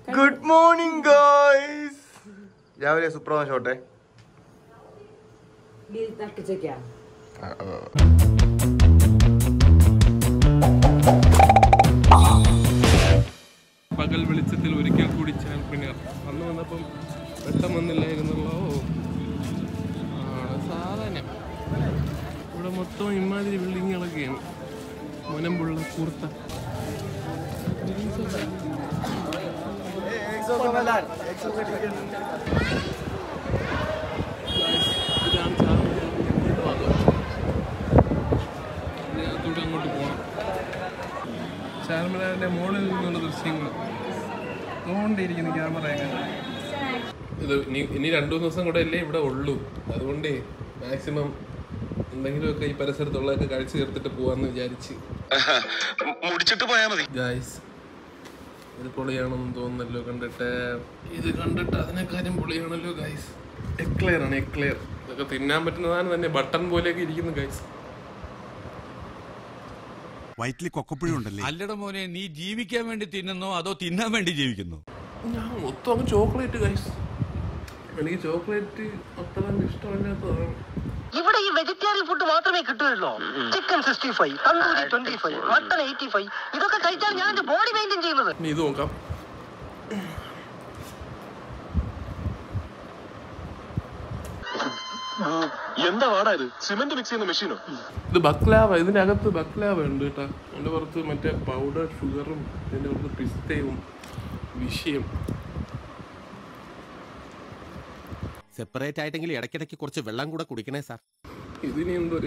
Good morning guys രാവിലെ സുപ്രഭാതം ഷോട്ടെ തട്ടിച്ചൊക്കെയാ പകൽ വെളിച്ചത്തിൽ ഒരിക്കൽ കൂടി ചാൻപിനർ അന്ന് വന്നപ്പം വെട്ടം വന്നില്ലായിരുന്നല്ലോ ആണ് സാധനം ഇവിടെ മൊത്തം ഇമാതിരി ബിൽഡിങ്ങുകളൊക്കെയാണ് മുനമ്പുള്ള കൂർത്ത ഇതാണ് ചാർമിനാറിന്റെ ഭാഗം. ഇതിനകത്തൂടെ അങ്ങോട്ട് പോകണം ചാർമിനാറിന്റെ മുകളിൽ നിന്നുള്ള ദൃശ്യങ്ങൾ തോണ്ടിയിരിക്കുന്നു ക്യാമറയൊക്കെ ഇത് ഇനി ഇനി രണ്ടു മൂന്ന് ദിവസം കൂടെ അല്ലേ ഇവിടെ ഉള്ളൂ അതുകൊണ്ടേ മാക്സിമം എന്തെങ്കിലുമൊക്കെ ഈ പരിസരത്തുള്ളതൊക്കെ കഴിച്ചു ചേർത്തിട്ട് പോവാന്ന് വിചാരിച്ച് മുടിച്ചിട്ട് പോയാ മതി ഗായ്സ് ഇത് പൊളിയാണെന്ന് തോന്നുന്നല്ലോ കണ്ടിട്ട് ഇത് കണ്ടിട്ട് അതിനെക്കാര്യം പൊളിയാണല്ലോ ഗായ്സ് എക്ലെയർ ആണ് എക്ലെയർ ഇതൊക്കെ തിന്നാൻ പറ്റുന്നതാണ് തന്നെ ബട്ടൺ പോലെയൊക്കെ ഇരിക്കുന്നു ഗായ്സ് വയറ്റിൽ കൊക്കപ്പുഴ ഉണ്ടല്ലേ അല്ലട മോനെ നീ ജീവിക്കാൻ വേണ്ടി തിന്നുന്നോ അതോ തിന്നാൻ വേണ്ടി ജീവിക്കുന്നു ഞാൻ മൊത്തം അങ്ങ് ചോക്ലേറ്റ് ഗൈസ് എനിക്ക് ചോക്ലേറ്റ് അത്ര ഇഷ്ടമല്ലാത്തതാണ് ഇവിടെ ഈ വെജിറ്റേറിയൻ ഫുഡ് മാത്രമേ കിട്ടുകയുള്ളൂ chicken sixty five tandoori twenty five mutton eighty five ഇതൊക്കെ കഴിച്ചാൽ ഞാൻ എന്റെ ബോഡി മെയിൻറ്റെയിൻ ചെയ്യുന്നത് ഇനി ഇത് നോക്കാം എന്താ വാടാ ഇത് സിമെന്റ് മിക്സ് ചെയ്യുന്ന മെഷീനോ ഇത് ബക്ലാവ ഇതിനകത്ത് ബക്ലാവ ഉണ്ട് കേട്ടോ അതിൻ്റെ പുറത്ത് മറ്റേ പൗഡർ ഷുഗറും ഇതിൻ്റെ പുറത്ത് പിസ്തയും വിഷയം സെപ്പറേറ്റ് ആയിട്ടെങ്കിൽ ഇടയ്ക്കിടയ്ക്ക് കുറച്ച് വെള്ളം കൂടെ കുടിക്കണേ സാർ ഇതിന് എന്തൊരു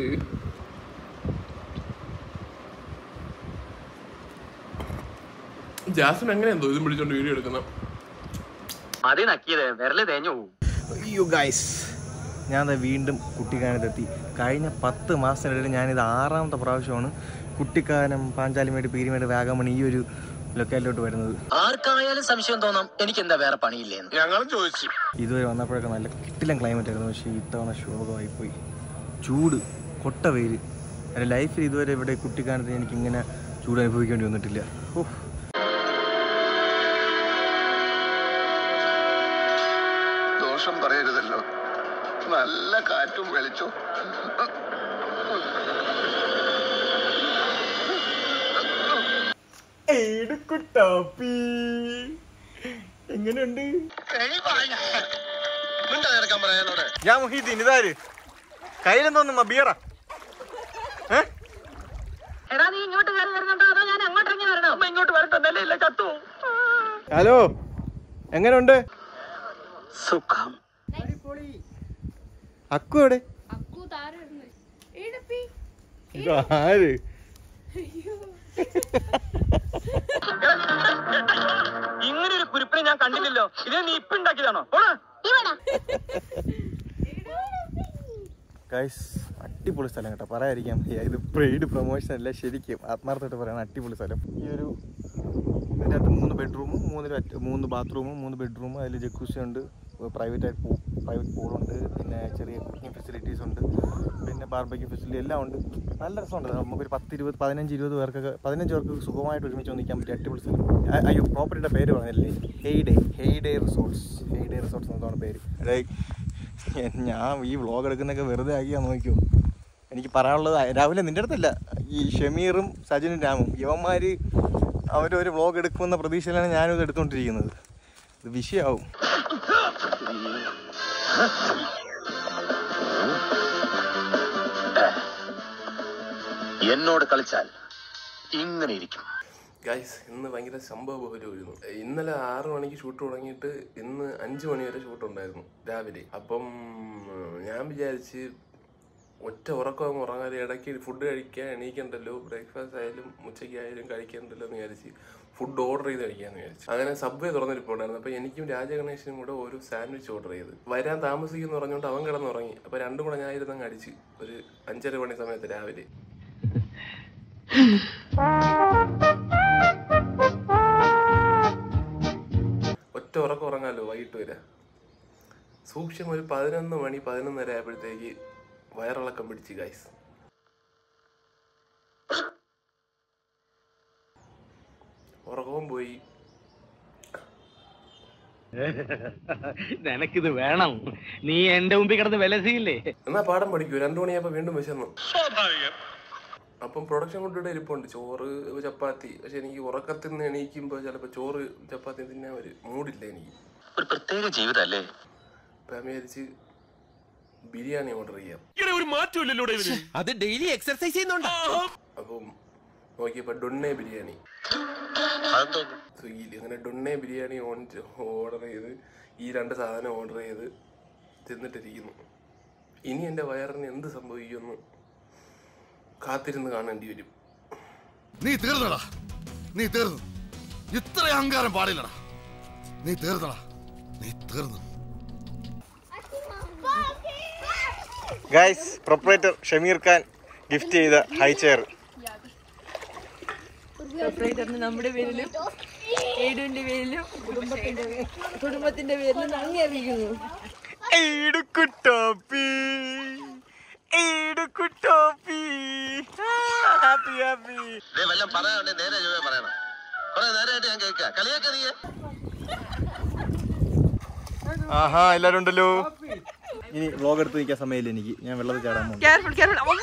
ജാസ്മിൻ എങ്ങനെ എന്തോ ഇതും പിടിച്ചോണ്ട് വീഡിയോ എടുക്കുന്ന മതി നക്കിയത് വിരല് തേഞ്ഞു പോകും അയ്യോ ഗൈസ് ഞാൻ ദാ വീണ്ടും കുട്ടിക്കാനത്തെത്തി കഴിഞ്ഞ പത്ത് മാസത്തിനിടയിൽ ഞാനിത് ആറാമത്തെ പ്രാവശ്യമാണ് കുട്ടിക്കാനം പാഞ്ചാലിമേട് പീരിമേട് വാഗമൺ ഈ ഒരു ലൊക്കാലിലോട്ട് വരുന്നത് ആർക്കായാലും സംശയം തോന്നാം എനിക്ക് എന്താ വേറെ പണിയില്ലേന്ന് ഞങ്ങളും ചോദിച്ചു ഇതുവരെ വന്നപ്പോഴൊക്കെ നല്ല കിട്ടിലം ക്ലൈമറ്റ് ആയിരുന്നു പക്ഷേ ഇത്തവണ ശോകമായി പോയി ചൂട് കൊട്ട വെയിൽ എൻ്റെ ലൈഫിൽ ഇതുവരെ ഇവിടെ കുട്ടിക്കാനത്ത് എനിക്ക് ഇങ്ങനെ ചൂട് അനുഭവിക്കേണ്ടി വന്നിട്ടില്ല ഓ ദോഷം പറയരുതല്ലോ നല്ല കാറ്റും വെളിച്ചോ എങ്ങനെയുണ്ട് മിണ്ടാതിറക്കാൻ പറയാനോടെ ഞാൻ മുഹീദ്ദീൻ ഇതാര് കയ്യിലെന്തോന്നുമ്മ ബിയറാ ഏ എടാ നീ ഇങ്ങോട്ട് കയറി വരുന്നുണ്ടോ അതോ ഞാൻ അങ്ങോട്ട് ഇറങ്ങി വരണോ അമ്മ ഇങ്ങോട്ട് വരട്ടെ ഇല്ല ചത്തു ഹലോ എങ്ങനെയുണ്ട് സുഖം അക്കു എവിടെ അക്കു താരം എടപ്പി ഇത് ആര് ഇങ്ങനെ ഒരു കുരിപ്പിനെ ഞാൻ കണ്ടില്ലല്ലോ ഇത് നീ ഇപ്പൊ ഉണ്ടാക്കിയതാണോ പോടാ ഗൈസ് അടിപൊളി സ്ഥലം കേട്ടോ പറയാതിരിക്കാൻ വയ്യ ഇത് പെയ്ഡ് പ്രൊമോഷൻ അല്ല ശരിക്കും ആത്മാർത്ഥമായിട്ട് പറയണം അടിപൊളി സ്ഥലം ഈ ഒരു ഇതിൻ്റെ അകത്ത് മൂന്ന് ബെഡ്റൂമും മൂന്ന് ര- മൂന്ന് ബാത്റൂമും മൂന്ന് ബെഡ്റൂമും അതിൽ ജക്കൂസി ഉണ്ട് പ്രൈവറ്റ് ആയിട്ട് പൂ പ്രൈവറ്റ് പൂളുണ്ട് പിന്നെ ചെറിയ കുക്കിംഗ് ഫെസിലിറ്റീസ് ഉണ്ട് പിന്നെ ബാർബക്യൂ ഫെസിലിറ്റി എല്ലാം ഉണ്ട് നല്ല രസമുണ്ട് നമുക്കൊരു പത്ത് ഇരുപത് പതിനഞ്ച് ഇരുപത് പേർക്കൊക്കെ പതിനഞ്ച് പേർക്ക് സുഖമായിട്ട് ഒരുമിച്ച് വന്നിരിക്കാൻ പറ്റിയ അടിപൊളി സ്ഥലം അ- അയ്യോ പ്രോപ്പർട്ടിയുടെ പേര് പറഞ്ഞില്ലേ ഹെയ്ഡേ ഹെയ്ഡേ റിസോർട്ട്സ് ഹെയ്ഡേ റിസോർട്ട്സ് എന്നതാണ് പേര് എടേ, ഞാൻ ഈ വ്ളോഗ് എടുക്കുന്നൊക്കെ വെറുതെ ആക്കിയാ നോക്കിയോ എനിക്ക് പറയാനുള്ളത് രാവിലെ നിൻ്റെ അടുത്തല്ല ഈ ഷമീറും സജിനും രാമും ഇവന്മാർ അവരൊരു വ്ളോഗ് എടുക്കുമെന്ന പ്രതീക്ഷയിലാണ് ഞാനും ഇത് എടുത്തുകൊണ്ടിരിക്കുന്നത് ഇത് വിഷയമാവും എന്നോട് കളിച്ചാൽ ഇങ്ങനെ ഇരിക്കും ഗൈസ് ഇന്ന് ഭയങ്കര സംഭവബഹുലമായിരുന്നു ഇന്നലെ ആറ് മണിക്ക് ഷൂട്ട് തുടങ്ങിയിട്ട് ഇന്ന് അഞ്ച് മണി വരെ ഷൂട്ട് ഉണ്ടായിരുന്നു രാവിലെ അപ്പം ഞാൻ വിചാരിച്ച് ഒറ്റ ഉറക്കം അങ്ങ് ഉറങ്ങാൻ ഇടയ്ക്ക് ഫുഡ് കഴിക്കാൻ എണീക്കണ്ടല്ലോ ബ്രേക്ക്ഫാസ്റ്റ് ആയാലും ഉച്ചയ്ക്ക് ആയാലും കഴിക്കണ്ടല്ലോ എന്ന് വിചാരിച്ച് ഫുഡ് ഓർഡർ ചെയ്ത് കഴിക്കാന്ന് വിചാരിച്ചു അങ്ങനെ സബ്വേ തുറന്നിരിപ്പുണ്ടായിരുന്നു അപ്പോൾ എനിക്കും രാജഗണേശനും കൂടെ ഒരു സാൻഡ്വിച്ച് ഓർഡർ ചെയ്ത് വരാൻ താമസിക്കുന്നു പറഞ്ഞുകൊണ്ട് അവൻ കിടന്നുറങ്ങി അപ്പോൾ രണ്ടും കൂടെ ഞാൻ ഇരുന്ന് അങ്ങ് അടിച്ച് ഒരു അഞ്ചര മണി സമയത്ത് രാവിലെ ഒറ്റ ഉറക്കം ഉറങ്ങാമല്ലോ വൈകിട്ട് വരെ സൂക്ഷ്മം ഒരു പതിനൊന്ന് മണി പതിനൊന്നര ആയപ്പോഴത്തേക്ക് വയറിളക്കം പിടിച്ച് ഗൈസ് ഉറക്കവും പോയി നിനക്കിത് വേണം നീ എന്റെ മുമ്പിൽ കിടന്ന് വിലസിയില്ലേ എന്നാ പാഠം പഠിക്കൂ രണ്ടു മണിയായപ്പോ വീണ്ടും വിശന്നു അപ്പം പ്രൊഡക്ഷൻ കൊണ്ടിട്ട് ഇരിപ്പുണ്ട് ചോറ് ചപ്പാത്തി പക്ഷെ എനിക്ക് ഉറക്കത്തിൽ നിന്ന് എണീക്കുമ്പോ ചിലപ്പോ ചോറ് ചപ്പാത്തി തിന്നാൻ ഒരു മൂടില്ല എനിക്ക് ഒരു പ്രത്യേക ജീവിതല്ലേ അപ്പൊ ഞാൻ വിചാരിച്ച് ബിരിയാണി ഓർഡർ ചെയ്യാം അത് ഡെയിലി എക്സർസൈസ് ചെയ്യുന്നുണ്ടോ അപ്പം നോക്കിയപ്പോ ഡൊണ്ണെ ബിരിയാണി അതെന്തോന്നു സ്വിഗ്ഗിയിൽ അങ്ങനെ ഡൊണ്ണെ ബിരിയാണി ഓൺ ഓർഡർ ചെയ്ത് ഈ രണ്ട് സാധനം ഓർഡർ ചെയ്ത് തിന്നിട്ടിരിക്കുന്നു ഇനി എൻ്റെ വയറിന് എന്ത് സംഭവിക്കുമെന്ന് കാത്തിരുന്ന് കാണേണ്ടി വരും നീ തീർന്നടാ നീ തീർന്നു ഇത്ര അഹങ്കാരം പാടില്ലടാ നീ തീർന്നടാ നീ തീർന്നു guys proprietor Shameer Khan gift ചെയ്ത ഹൈ ചെയർ ഓപ്പറേറ്ററിന് നമ്മുടെ പേരിലും ഏടുവിന്റെ പേരിലും കുടുംബത്തിന്റെ കുടുംബത്തിന്റെ പേരിലും നന്ദി അറിയിക്കുന്നു ഈടുക്കുട്ടോപ്പി ഈടുക്കുട്ടോപ്പി ഹാപ്പി ഹാപ്പി ദേ വല്ലതും പറയാനുണ്ടെ നേരെ ചൊവ്വേ പറയണം കുറെ നേരമായിട്ട് ഞാൻ കേൾക്കാം കളിയാക്ക നീ ആഹാ എല്ലാരും ഉണ്ടല്ലോ ഇനി വ്ലോഗ് എടുത്ത് നിൽക്കാൻ സമയമില്ല എനിക്ക് ഞാൻ വെള്ളത്തിൽ ചാടാൻ പോകും കെയർഫുൾ കെയർഫുൾ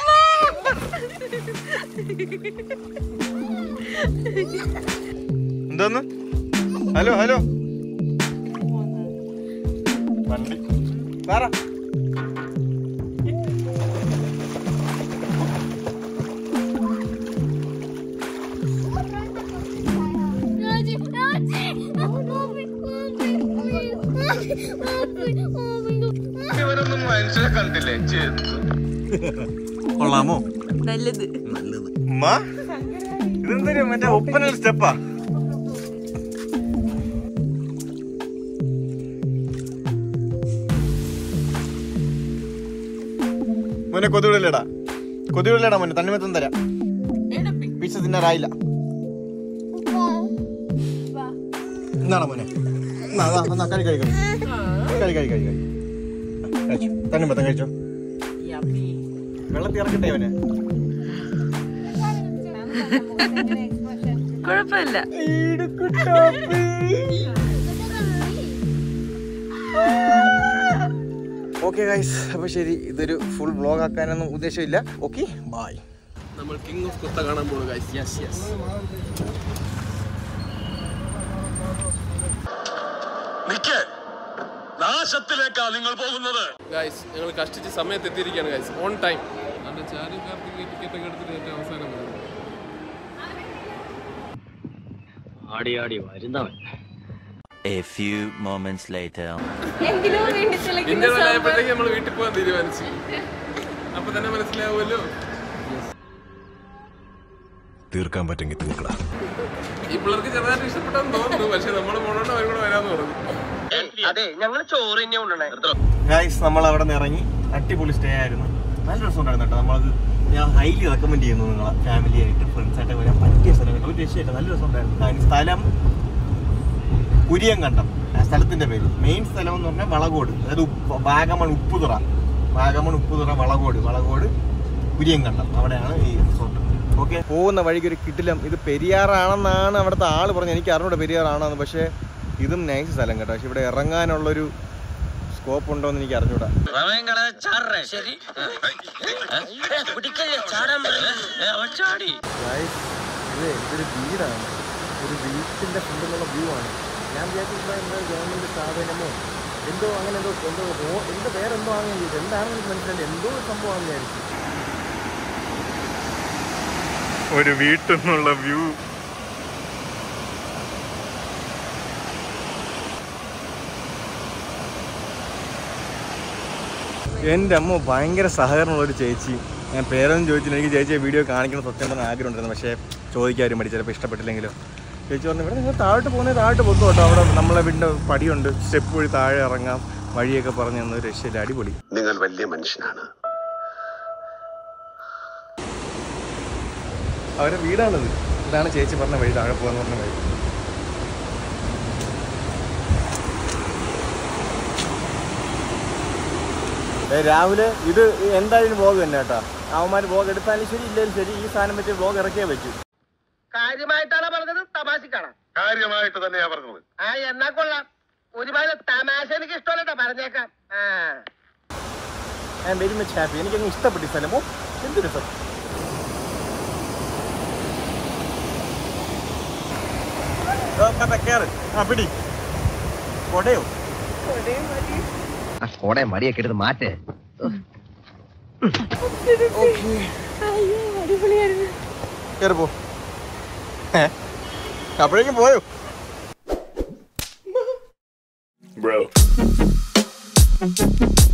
എന്തോന്ന് ഹലോ ഹലോ വണ്ടി പറ ഇവരൊന്നും മനുഷ്യരെ കണ്ടില്ലേ കൊള്ളാമോ നല്ലത് ഉമ്മ ഇതെന്തൊരു മറ്റേ ഒപ്പനൽ സ്റ്റെപ്പാ മോനെ കൊതുവിടല്ലേടാ കൊതുവിടല്ലേടാ മോനെ തണ്ണിമത്തം തരാം പീച്ച തിന്നാറായില്ല എന്നാടാ മോനെ എന്നാ, അതാ, എന്നാ, കഴി കഴി കഴി കഴി കഴി കഴി കഴി ആ, കഴിച്ചോ തണ്ണിമത്തം കഴിച്ചോ വെള്ളത്തിൽ ഇറക്കട്ടെ അവനെ കുഴപ്പമില്ല ഓക്കെ ഗൈസ് അപ്പൊ ശരി ഇതൊരു ഫുൾ വ്ലോഗ് ആക്കാനൊന്നും ഉദ്ദേശമില്ല ഓക്കെ ബായ് നമ്മൾ കിങ് ഓഫ് കുത്ത കാണാൻ പോകും ഗൈസ് യെസ് യെസ് നിക്ക് നാശത്തിലേക്കാ നിങ്ങൾ പോകുന്നത് ഗൈസ് ഞങ്ങൾ കഷ്ടിച്ച് സമയത്ത് എത്തിയിരിക്കുകയാണ് ഗൈസ് ഓൺ ടൈം നമ്മുടെ ചാനൽ ടിക്കറ്റ് ഒക്കെ എടുത്തിട്ട് ഏറ്റവും അവസാനം വന്നത് ആടി ആടി വരുന്നവൻ A few moments later. എന്തിനോ വേണ്ടി തിളയ്ക്കുന്ന ഇന്റർവെൽ സാമ്പാർ ആയപ്പോഴത്തേക്ക് നമ്മൾ വീട്ടിൽ പോകാൻ തീരുമാനിച്ചു അപ്പൊ തന്നെ മനസ്സിലാവുമല്ലോ തീർക്കാൻ പറ്റുമെങ്കിൽ തീർക്കടാ ഈ പിള്ളേർക്ക് ചെറുതായിട്ട് ഇഷ്ടപ്പെട്ടെന്ന് തോന്നുന്നു പക്ഷെ നമ്മൾ പോണോണ്ട് അവരും കൂടെ വരാന്ന് പറഞ്ഞു അതെ ഞങ്ങൾ ചോറ് തന്നെ കൊണ്ടുവന്നേ ഗൈസ് നമ്മൾ അവിടെ നിന്ന് ഇറങ്ങി അടിപൊളി സ്റ്റേ ആയിരുന്നു നല്ല രസമുണ്ടായിരുന്നു കേട്ടോ നമ്മളത് ഞാൻ ഹൈലി റെക്കമെൻഡ് ചെയ്യുന്നു നിങ്ങളെ ഫാമിലി ആയിട്ട് ഫ്രണ്ട്സ് ആയിട്ട് വരാൻ പറ്റിയ സ്ഥലം ഒരു രക്ഷയില്ല നല്ല രസമുണ്ടായിരുന്നു അതിന് സ്ഥലം കുരിയങ്കണ്ടം ആ സ്ഥലത്തിന്റെ പേര് മെയിൻ സ്ഥലം എന്ന് പറഞ്ഞാൽ വളകോട് അതായത് ഉപ്പ് വാഗമൺ ഉപ്പുതുറ വാഗമൺ ഉപ്പുതുറ വളകോട് വളകോട് കുരിയങ്കണ്ടം അവിടെയാണ് ഈ റിസോർട്ട് ഓക്കെ പോകുന്ന വഴിക്ക് ഒരു കിട്ടിലം ഇത് പെരിയാറാണെന്നാണ് അവിടുത്തെ ആള് പറഞ്ഞത് എനിക്ക് അറിഞ്ഞൂടെ പെരിയാറാണെന്ന് പക്ഷേ ഇതും നൈസ് സ്ഥലം കേട്ടോ പക്ഷെ ഇവിടെ ഇറങ്ങാനുള്ളൊരു സ്കോപ്പ് ഉണ്ടോ എന്ന് എനിക്ക് അറിഞ്ഞൂടാ ശരി പിടിക്കല്ലേ ചാടാൻ ചാടി ഗൈസ് ഇത് ഇതൊരു വീടാണ് ഒരു വീട്ടിന്റെ ഫ്രണ്ടിലുള്ള വ്യൂ ആണ് ഞാൻ വിചാരിച്ചിട്ടുള്ള എന്തോ ഗവൺമെന്റ് സ്ഥാപനമോ എന്തോ അങ്ങനെ എന്തോ എന്തോ ഹോ- എന്തോ പേരെന്തോ ആണെന്ന് ചോദിച്ചു എന്താണെന്ന് എനിക്ക് മനസ്സിലായില്ല എന്തോ ഒരു സംഭവമാണെന്ന് വിചാരിച്ചു ഒരു വീട്ടിൽ നിന്നുള്ള വ്യൂ എൻ്റെ അമ്മ ഭയങ്കര സഹകരണമുള്ള ഒരു ചേച്ചി ഞാൻ പേരൊന്നും ചോദിച്ചില്ല എനിക്ക് ചേച്ചിയെ വീഡിയോ കാണിക്കണം സത്യം പറഞ്ഞ ആഗ്രഹം ഉണ്ടായിരുന്നു പക്ഷേ ചോദിക്കാരും മടി ചിലപ്പോൾ ഇഷ്ടപ്പെട്ടില്ലെങ്കിലോ ചേച്ചി പറഞ്ഞു ഇവിടെ നിങ്ങൾ താഴോട്ട് പോകുന്നത് താഴോട്ട് പോകും കേട്ടോ അവിടെ നമ്മളെ വീടിൻ്റെ പടിയുണ്ട് സ്റ്റെപ്പ് വഴി താഴെ ഇറങ്ങാം വഴിയൊക്കെ പറഞ്ഞു തന്നു രക്ഷയില്ല അടിപൊളി നിങ്ങൾ വലിയ മനുഷ്യനാണ് അവരുടെ വീടാണത് ഇതാണ് ചേച്ചി പറഞ്ഞ വഴി താഴെ പോകാന്ന് പറഞ്ഞ വഴി ഏ, രാവിലെ ഇത് എന്തായാലും വ്ലോഗ് തന്നെ കേട്ടാ അവന്മാർ വ്ലോഗ് എടുത്താലും ശരി ഇല്ലെങ്കിലും ശരി ഈ സാധനം വെച്ച് വ്ലോഗ് ഇറക്കിയേ പറ്റൂ കാര്യമായിട്ടാണ് പറഞ്ഞത് തമാശക്കാണ് കാര്യമായിട്ട് തന്നെയാ പറഞ്ഞത് ആ എന്നാ കൊള്ളാം ഒരുപാട് തമാശ എനിക്ക് ഇഷ്ടമല്ല പറഞ്ഞേക്കാം ആ I'm very much happy എനിക്കങ്ങ് ഇഷ്ടപ്പെട്ടു ഈ സ്ഥലം ഓ എന്ത് രസം ഓ, കണ്ട, കേറ്. ആ പിടി കൊടയോ കോടെ മടിയൊക്കെ എടുത്ത് മാറ്റേ അയ്യോ അടിപൊളിയായിരുന്നു കേറി പോ ഏ? അപ്പോഴേക്കും പോയോ Bro.